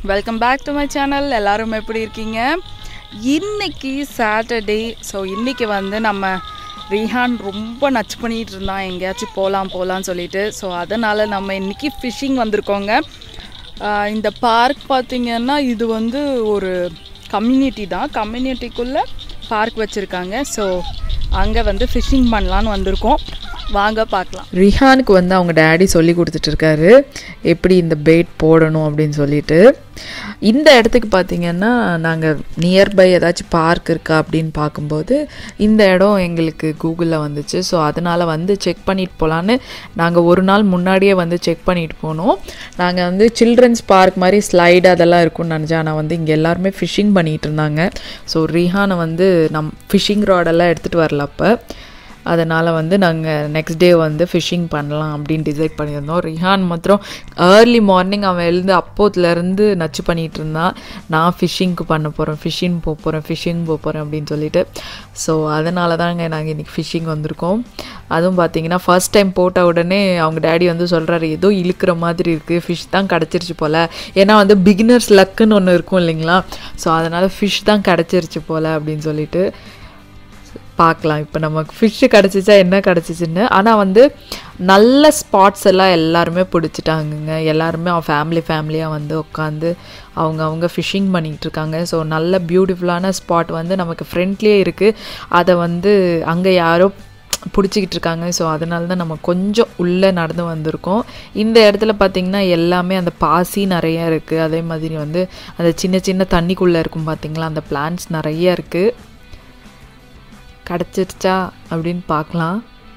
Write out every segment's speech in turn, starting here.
welcome back to my channel எல்லாரும் எப்படி இருக்கீங்க இன்னைக்கு சாட்டர்டே ஸோ இன்னைக்கு வந்து நம்ம ரிஹான் ரொம்ப நச்சு பண்ணிட்டு இருந்தான் எங்கேயாச்சும் போகலாம் போகலான்னு சொல்லிட்டு ஸோ அதனால் நம்ம இன்னைக்கு ஃபிஷ்ஷிங் வந்திருக்கோங்க ஆஹ் இந்த பார்க் பார்த்தீங்கன்னா இது வந்து ஒரு கம்யூனிட்டி தான் கம்யூனிட்டிக்குள்ளே பார்க் வச்சுருக்காங்க ஸோ அங்கே வந்து ஃபிஷ்ஷிங் பண்ணலான்னு வந்திருக்கோம் வாங்க பார்க்கலாம் ரிஹானுக்கு வந்து அவங்க டேடி சொல்லி கொடுத்துட்டு இருக்காரு எப்படி இந்த பேட் போடணும் அப்படின்னு சொல்லிட்டு இந்த இடத்துக்கு பார்த்தீங்கன்னா நாங்கள் நியர்பை ஏதாச்சும் பார்க் இருக்கா அப்படின்னு பார்க்கும்போது இந்த இடம் எங்களுக்கு கூகுளில் வந்துச்சு ஸோ அதனால் வந்து செக் பண்ணிட்டு போகலான்னு நாங்கள் ஒரு நாள் முன்னாடியே வந்து செக் பண்ணிட்டு போனோம் நாங்கள் வந்து சில்ட்ரன்ஸ் பார்க் மாதிரி ஸ்லைடு அதெல்லாம் இருக்கும்னு நினச்சேன் ஆனால் வந்து இங்கே எல்லாருமே ஃபிஷ்ஷிங் பண்ணிகிட்டு இருந்தாங்க ஸோ ரிஹானை வந்து நம் ஃபிஷ்ஷிங் ராடெல்லாம் எடுத்துகிட்டு வரல அப்போ அதனால் வந்து நாங்கள் நெக்ஸ்ட் டே வந்து ஃபிஷ்ஷிங் பண்ணலாம் அப்படின்னு டிசைட் பண்ணியிருந்தோம் ரிஹான் மாத்திரம் ஏர்லி மார்னிங் அவன் எழுந்து அப்போத்துலேருந்து நச்சு பண்ணிகிட்டு இருந்தான் நான் ஃபிஷ்ஷிங்க்கு பண்ண போகிறேன் ஃபிஷ்ஷிங் போக போகிறேன் ஃபிஷ்ஷிங் போக போகிறேன் அப்படின்னு சொல்லிட்டு ஸோ அதனால தாங்க நாங்கள் இன்றைக்கி ஃபிஷ்ஷிங் வந்திருக்கோம் அதுவும் பார்த்தீங்கன்னா ஃபர்ஸ்ட் டைம் போட்ட உடனே அவங்க டேடி வந்து சொல்கிறாரு ஏதோ இழுக்கிற மாதிரி இருக்குது ஃபிஷ் தான் கிடச்சிருச்சு போல் ஏன்னா வந்து பிகினர்ஸ் லக்குன்னு ஒன்று இருக்கும் இல்லைங்களா ஸோ அதனால் ஃபிஷ் தான் கிடச்சிருச்சு போல் அப்படின்னு சொல்லிட்டு பார்க்கலாம் இப்போ நமக்கு ஃபிஷ்ஷு கிடச்சிச்சா என்ன கிடச்சிச்சின்னு ஆனால் வந்து நல்ல ஸ்பாட்ஸ் எல்லாம் எல்லாருமே பிடிச்சிட்டாங்கங்க எல்லாருமே அவன் ஃபேமிலி ஃபேமிலியாக வந்து உட்காந்து அவங்க அவங்க ஃபிஷ்ஷிங் பண்ணிகிட்டு இருக்காங்க ஸோ நல்ல பியூட்டிஃபுல்லான ஸ்பாட் வந்து நமக்கு ஃப்ரெண்ட்லேயே இருக்குது அதை வந்து அங்கே யாரோ பிடிச்சிக்கிட்டு இருக்காங்க ஸோ அதனால தான் நம்ம கொஞ்சம் உள்ளே நடந்து வந்திருக்கோம் இந்த இடத்துல பார்த்திங்கன்னா எல்லாமே அந்த பாசி நிறைய இருக்குது அதே மாதிரி வந்து அந்த சின்ன சின்ன தண்ணிக்குள்ளே இருக்கும் பார்த்திங்களா அந்த பிளான்ட்ஸ் நிறைய இருக்குது கிடச்சிருச்சா அப்படின்னு பார்க்கலாம்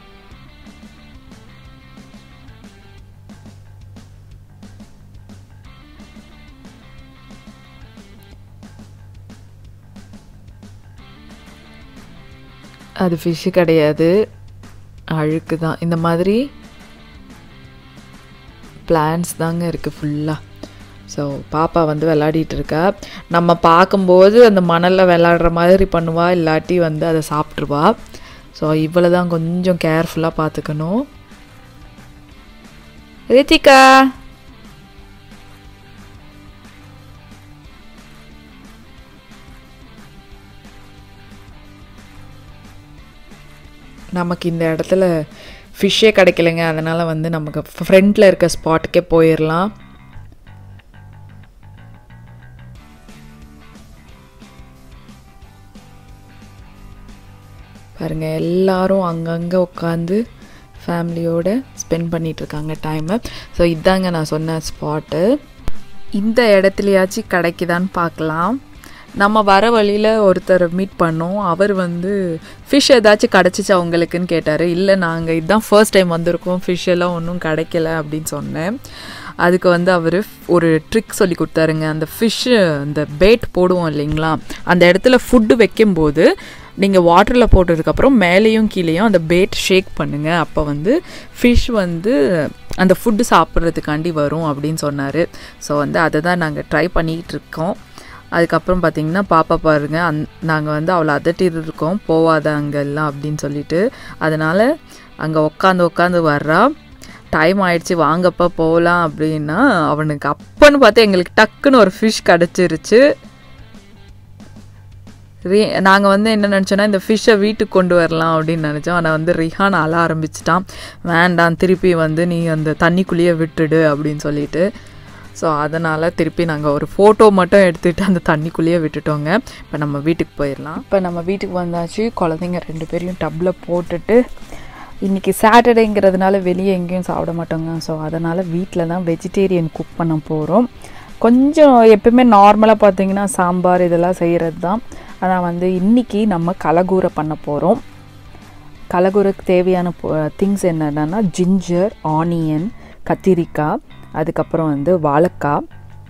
அது ஃபிஷ்ஷு கிடையாது அழுக்கு தான் இந்த மாதிரி பிளான்ஸ் தாங்க இருக்குது ஃபுல்லாக ஸோ பாப்பா வந்து விளையாடிட்டு இருக்கா நம்ம பார்க்கும்போது அந்த மணலில் விளையாடுற மாதிரி பண்ணுவா இல்லாட்டி வந்து அதை சாப்பிட்ருவா ஸோ இவ்வளோ தான் கொஞ்சம் கேர்ஃபுல்லாக பார்த்துக்கணும் ரித்திகா நமக்கு இந்த இடத்துல ஃபிஷ்ஷே கிடைக்கலைங்க அதனால் வந்து நமக்கு ஃப்ரண்ட்டில் இருக்க ஸ்பாட்டுக்கே போயிடலாம் பாருங்கள் எல்லாரும் அங்கங்கே உட்காந்து ஃபேமிலியோடு ஸ்பெண்ட் பண்ணிகிட்ருக்காங்க டைமை ஸோ இதாங்க நான் சொன்ன ஸ்பாட்டு இந்த இடத்துலையாச்சும் கிடைக்குதான்னு பார்க்கலாம் நம்ம வர வழியில் ஒருத்தர் மீட் பண்ணோம் அவர் வந்து ஃபிஷ் ஏதாச்சும் கிடச்சிச்சு அவங்களுக்குன்னு கேட்டார் இல்லை நாங்கள் இதுதான் ஃபர்ஸ்ட் டைம் வந்திருக்கோம் ஃபிஷ் எல்லாம் ஒன்றும் கிடைக்கல அப்படின்னு சொன்னேன் அதுக்கு வந்து அவர் ஒரு ட்ரிக் சொல்லி கொடுத்தாருங்க அந்த ஃபிஷ்ஷு அந்த பேட் போடுவோம் இல்லைங்களா அந்த இடத்துல ஃபுட்டு வைக்கும்போது நீங்கள் வாட்டரில் போட்டதுக்கப்புறம் மேலேயும் கீழேயும் அந்த பேட் ஷேக் பண்ணுங்கள் அப்போ வந்து ஃபிஷ் வந்து அந்த ஃபுட்டு சாப்பிட்றதுக்காண்டி வரும் அப்படின்னு சொன்னார் ஸோ வந்து அதை தான் நாங்கள் ட்ரை பண்ணிகிட்டு இருக்கோம் அதுக்கப்புறம் பார்த்தீங்கன்னா பாப்பா பாருங்க அந் நாங்கள் வந்து அவளை அதட்டிட்டு இருக்கோம் போவாத அங்கெல்லாம் அப்படின்னு சொல்லிட்டு அதனால் அங்கே உட்காந்து உட்காந்து வர்றா டைம் ஆயிடுச்சு வாங்கப்பா போகலாம் அப்படின்னா அவனுக்கு அப்பன்னு பார்த்து எங்களுக்கு டக்குன்னு ஒரு ஃபிஷ் கிடச்சிருச்சு ரீ நாங்கள் வந்து என்ன நினச்சோன்னா இந்த ஃபிஷ்ஷை வீட்டுக்கு கொண்டு வரலாம் அப்படின்னு நினச்சோம் ஆனால் வந்து ரிஹான் அழ ஆரம்பிச்சிட்டான் வேண்டாம் திருப்பி வந்து நீ அந்த தண்ணிக்குள்ளேயே விட்டுடு அப்படின்னு சொல்லிட்டு ஸோ அதனால் திருப்பி நாங்கள் ஒரு ஃபோட்டோ மட்டும் எடுத்துகிட்டு அந்த தண்ணிக்குள்ளேயே விட்டுட்டோங்க இப்போ நம்ம வீட்டுக்கு போயிடலாம் இப்போ நம்ம வீட்டுக்கு வந்தாச்சு குழந்தைங்க ரெண்டு பேரையும் டப்பில் போட்டுட்டு இன்றைக்கி சாட்டர்டேங்கிறதுனால வெளியே எங்கேயும் சாப்பிட மாட்டோங்க ஸோ அதனால் வீட்டில் தான் வெஜிடேரியன் குக் பண்ண போகிறோம் கொஞ்சம் எப்பவுமே நார்மலாக பார்த்தீங்கன்னா சாம்பார் இதெல்லாம் செய்கிறது தான் ஆனால் வந்து இன்றைக்கி நம்ம கலகூரை பண்ண போகிறோம் கலகூரைக்கு தேவையான திங்ஸ் என்னென்னா ஜிஞ்சர் ஆனியன் கத்திரிக்காய் அதுக்கப்புறம் வந்து வாழைக்காய்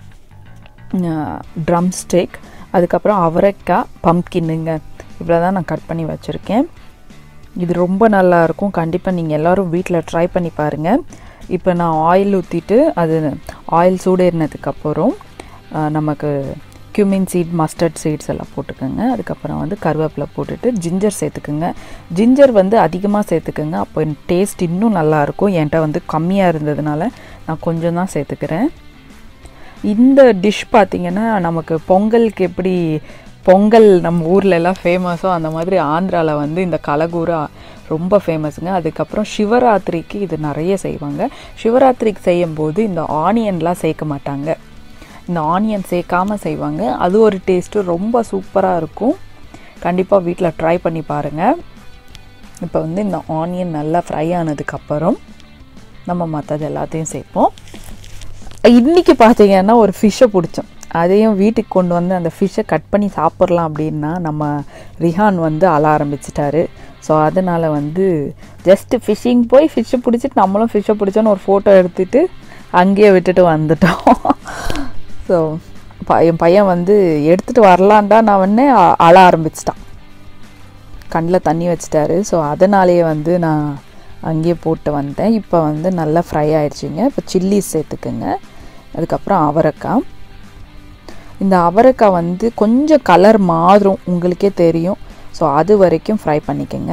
ட்ரம் ஸ்டிக் அதுக்கப்புறம் அவரைக்காய் பம்கின்னுங்க இவ்வளோ தான் நான் கட் பண்ணி வச்சுருக்கேன் இது ரொம்ப நல்லாயிருக்கும் கண்டிப்பாக நீங்கள் எல்லோரும் வீட்டில் ட்ரை பண்ணி பாருங்கள் இப்போ நான் ஆயில் ஊற்றிட்டு அது ஆயில் சூடேறினதுக்கப்புறம் நமக்கு cumin சீட் மஸ்டர்ட் சீட்ஸ் எல்லாம் போட்டுக்கோங்க அதுக்கப்புறம் வந்து கருவேப்பிலை போட்டுட்டு ஜிஞ்சர் சேர்த்துக்குங்க ஜிஞ்சர் வந்து அதிகமாக சேர்த்துக்குங்க அப்போ டேஸ்ட் இன்னும் நல்லாயிருக்கும் என்கிட்ட வந்து கம்மியாக இருந்ததுனால நான் கொஞ்சம் தான் சேர்த்துக்கிறேன் இந்த டிஷ் பார்த்தீங்கன்னா நமக்கு பொங்கலுக்கு எப்படி பொங்கல் நம்ம ஊர்ல எல்லாம் ஃபேமஸோ அந்த மாதிரி ஆந்திராவில் வந்து இந்த கலகூர ரொம்ப ஃபேமஸுங்க அதுக்கப்புறம் சிவராத்திரிக்கு இது நிறைய செய்வாங்க சிவராத்திரிக்கு செய்யும்போது இந்த ஆனியன்லாம் சேர்க்க மாட்டாங்க இந்த ஆனியன் சேர்க்காம செய்வாங்க அது ஒரு டேஸ்ட்டு ரொம்ப சூப்பராக இருக்கும் கண்டிப்பாக வீட்டில் ட்ரை பண்ணி பாருங்கள் இப்போ வந்து இந்த ஆனியன் நல்லா ஃப்ரை ஆனதுக்கப்புறம் நம்ம மற்றது எல்லாத்தையும் சேர்ப்போம் இன்றைக்கி பார்த்தீங்கன்னா ஒரு ஃபிஷ்ஷை பிடிச்சோம் அதையும் வீட்டுக்கு கொண்டு வந்து அந்த ஃபிஷ்ஷை கட் பண்ணி சாப்பிட்லாம் அப்படின்னா நம்ம ரிஹான் வந்து அழ ஆரம்பிச்சிட்டாரு ஸோ அதனால் வந்து ஜஸ்ட்டு ஃபிஷ்ஷிங் போய் ஃபிஷ்ஷை பிடிச்சிட்டு நம்மளும் ஃபிஷ்ஷை பிடிச்சோன்னு ஒரு ஃபோட்டோ எடுத்துட்டு அங்கேயே விட்டுட்டு வந்துட்டோம் ஸோ என் பையன் வந்து எடுத்துகிட்டு வரலான்டா நான் உடனே அ- அழ ஆரம்பிச்சிட்டான் கண்ணில் தண்ணி வச்சிட்டாரு ஸோ அதனாலேயே வந்து நான் அங்கேயே போட்டு வந்தேன் இப்போ வந்து நல்லா ஃப்ரை ஆயிடுச்சுங்க இப்போ சில்லிஸ் சேர்த்துக்குங்க அதுக்கப்புறம் அவரைக்காய் இந்த அவரைக்காய் வந்து கொஞ்சம் கலர் மாறும் உங்களுக்கே தெரியும் ஸோ அது வரைக்கும் ஃப்ரை பண்ணிக்கோங்க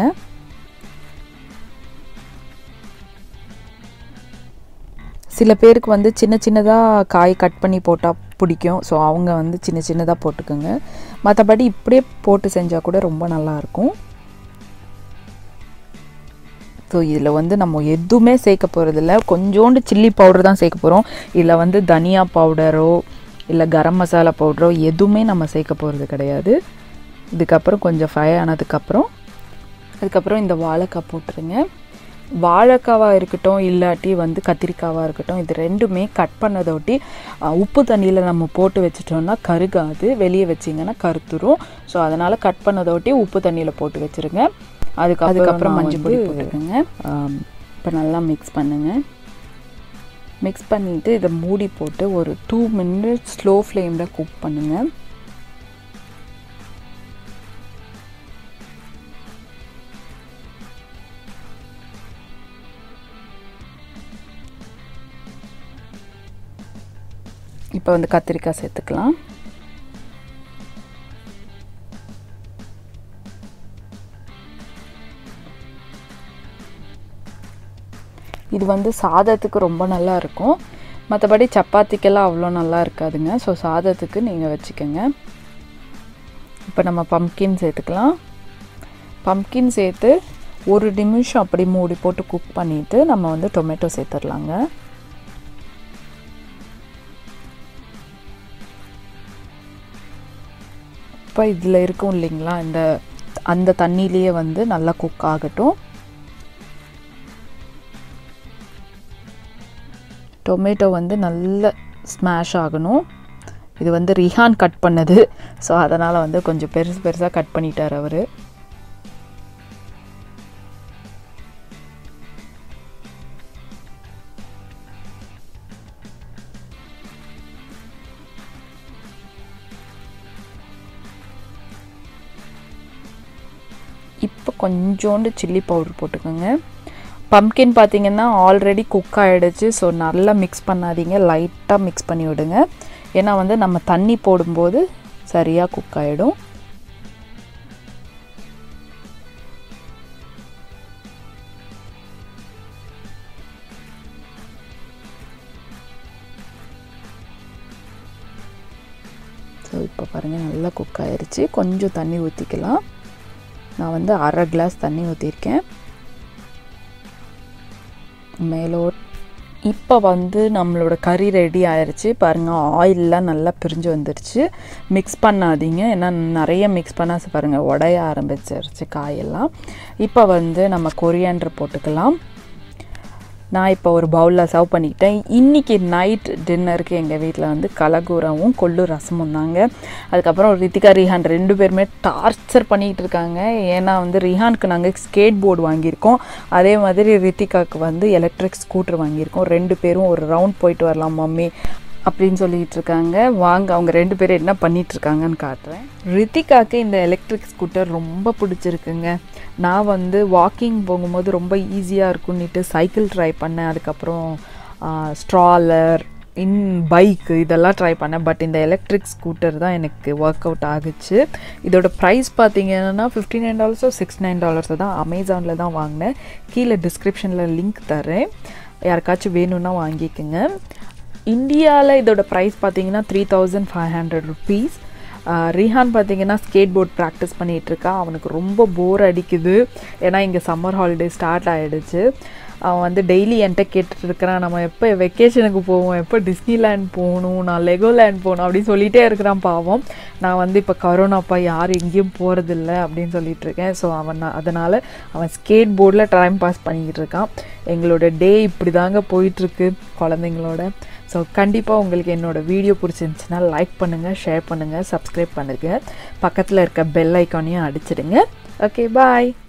சில பேருக்கு வந்து சின்ன சின்னதாக காய் கட் பண்ணி போட்டால் பிடிக்கும் ஸோ அவங்க வந்து சின்ன சின்னதாக போட்டுக்கோங்க மற்றபடி இப்படியே போட்டு செஞ்சால் கூட ரொம்ப நல்லாயிருக்கும் ஸோ இதில் வந்து நம்ம எதுவுமே சேர்க்க போகிறதில்ல கொஞ்சோண்டு சில்லி பவுடர் தான் சேர்க்க போகிறோம் இதில் வந்து தனியா பவுடரோ இல்லை கரம் மசாலா பவுடரோ எதுவுமே நம்ம சேர்க்க போகிறது கிடையாது இதுக்கப்புறம் கொஞ்சம் ஃப்ரை ஆனதுக்கப்புறம் அதுக்கப்புறம் இந்த வாழைக்காய் போட்டுருங்க வாழைக்காவாக இருக்கட்டும் இல்லாட்டி வந்து கத்திரிக்காவாக இருக்கட்டும் இது ரெண்டுமே கட் பண்ணதொட்டி அஹ், உப்பு தண்ணியில் நம்ம போட்டு வச்சிட்டோம்னா கருகாது வெளியே வச்சிங்கன்னா கருத்துரும் ஸோ அதனால் கட் பண்ணதொட்டி உப்பு தண்ணியில் போட்டு வச்சுருங்க அதுக்கு அதுக்கப்புறம் மஞ்சள் பொடி போட்டுக்கோங்க இப்போ நல்லா மிக்ஸ் பண்ணுங்க மிக்ஸ் பண்ணிவிட்டு இதை மூடி போட்டு ஒரு டூ மினிட்ஸ் ஸ்லோ ஃப்ளேமில் குக் பண்ணுங்கள் இப்போ வந்து கத்திரிக்காய் சேர்த்துக்கலாம் இது வந்து சாதத்துக்கு ரொம்ப நல்லா இருக்கும் மற்றபடி சப்பாத்திக்கெல்லாம் அவ்வளோ நல்லா இருக்காதுங்க ஸோ சாதத்துக்கு நீங்கள் வச்சுக்கோங்க இப்போ நம்ம பம்கின் சேர்த்துக்கலாம் பம்கின் சேர்த்து ஒரு நிமிஷம் அப்படி மூடி போட்டு குக் பண்ணிவிட்டு நம்ம வந்து டொமேட்டோ சேர்த்துடலாங்க இப்போ இதில் இருக்கும் இல்லைங்களா இந்த அந்த தண்ணியிலேயே வந்து நல்லா குக் ஆகட்டும் டொமேட்டோ வந்து நல்ல ஸ்மாஷ் ஆகணும் இது வந்து ரிஹான் கட் பண்ணது ஸோ அதனால் வந்து கொஞ்சம் பெருசு பெருசாக கட் பண்ணிட்டார் அவர் இப்போ கொஞ்சோண்டு சில்லி பவுடர் போட்டுக்கோங்க பம்கின் பார்த்தீங்கன்னா ஆல்ரெடி குக் ஆகிடுச்சு ஸோ நல்லா மிக்ஸ் பண்ணாதீங்க லைட்டாக மிக்ஸ் பண்ணி விடுங்க ஏன்னா வந்து நம்ம தண்ணி போடும்போது சரியாக குக் ஆகிடும் ஸோ இப்போ பாருங்கள் நல்லா குக் ஆயிருச்சு கொஞ்சம் தண்ணி ஊற்றிக்கலாம் நான் வந்து அரை கிளாஸ் தண்ணி ஊற்றிருக்கேன் மேலோ இப்போ வந்து நம்மளோட கறி ரெடி ஆயிருச்சு பாருங்கள் ஆயிலெலாம் நல்லா பிரிஞ்சு வந்துருச்சு மிக்ஸ் பண்ணாதீங்க ஏன்னா நிறைய மிக்ஸ் பண்ணால் பாருங்கள் உடைய ஆரம்பிச்சிருச்சு காயெல்லாம் இப்போ வந்து நம்ம கொரியாண்டர் போட்டுக்கலாம் நான் இப்போ ஒரு பவுலில் சர்வ் பண்ணிக்கிட்டேன் இன்றைக்கி நைட் டின்னருக்கு எங்கள் வீட்டில் வந்து கலகூரவும் கொள்ளு ரசமும் தாங்க அதுக்கப்புறம் ரித்திகா ரிஹான் ரெண்டு பேருமே டார்ச்சர் பண்ணிகிட்டு இருக்காங்க ஏன்னா வந்து ரிஹானுக்கு நாங்கள் ஸ்கேட் போர்டு வாங்கியிருக்கோம் அதே மாதிரி ரித்திகாவுக்கு வந்து எலக்ட்ரிக் ஸ்கூட்டர் வாங்கியிருக்கோம் ரெண்டு பேரும் ஒரு ரவுண்ட் போயிட்டு வரலாம் மம்மி அப்படின்னு சொல்லிட்டு இருக்காங்க வாங்க அவங்க ரெண்டு பேரும் என்ன பண்ணிட்டு இருக்காங்கன்னு காட்டுறேன் ரித்திகாக்கு இந்த எலக்ட்ரிக் ஸ்கூட்டர் ரொம்ப பிடிச்சிருக்குங்க நான் வந்து வாக்கிங் போகும்போது ரொம்ப ஈஸியாக இருக்குன்னுட்டு சைக்கிள் ட்ரை பண்ணேன் அதுக்கப்புறம் ஸ்ட்ராலர் இன் பைக்கு இதெல்லாம் ட்ரை பண்ணேன் பட் இந்த எலக்ட்ரிக் ஸ்கூட்டர் தான் எனக்கு ஒர்க் அவுட் ஆகுச்சு இதோட ப்ரைஸ் பார்த்தீங்கன்னா ஃபிஃப்டி நைன் டாலர்ஸோ சிக்ஸ் நைன் டாலர்ஸோ தான் அமேசானில் தான் வாங்கினேன் கீழே டிஸ்கிரிப்ஷனில் லிங்க் தரேன் யாருக்காச்சும் வேணும்னா வாங்கிக்கோங்க இந்தியாவில் இதோட ப்ரைஸ் பார்த்தீங்கன்னா three thousand five hundred rupees Rihan பார்த்தீங்கன்னா ஸ்கேட் போர்ட் ப்ராக்டிஸ் பண்ணிகிட்ருக்கா அவனுக்கு ரொம்ப போர் அடிக்குது ஏன்னா இங்கே சம்மர் ஹாலிடே ஸ்டார்ட் ஆகிடுச்சு அவன் வந்து டெய்லி என்கிட்ட கேட்டுட்டு இருக்கிறான் நம்ம எப்போ வெக்கேஷனுக்கு போவோம் எப்போ டிஸ்னிலேண்ட் போகணும் நான் லெகோலேண்ட் போகணும் அப்படின்னு சொல்லிகிட்டே இருக்கிறான் பாவம் நான் வந்து இப்போ கரோனாப்பா யாரும் எங்கேயும் போகிறதில்ல அப்படின்னு சொல்லிட்டு இருக்கேன் ஸோ அவன் அதனால் அவன் ஸ்கேட் போர்டில் டைம் பாஸ் பண்ணிக்கிட்டு இருக்கான் எங்களோட டே இப்படி தாங்க போயிட்டுருக்கு குழந்தைங்களோட ஸோ கண்டிப்பாக உங்களுக்கு என்னோடய வீடியோ பிடிச்சிருந்துச்சுன்னா லைக் பண்ணுங்கள் ஷேர் பண்ணுங்கள் சப்ஸ்கிரைப் பண்ணுங்கள் பக்கத்தில் இருக்க பெல் ஐக்கானையும் அடிச்சிடுங்க ஓகே பாய்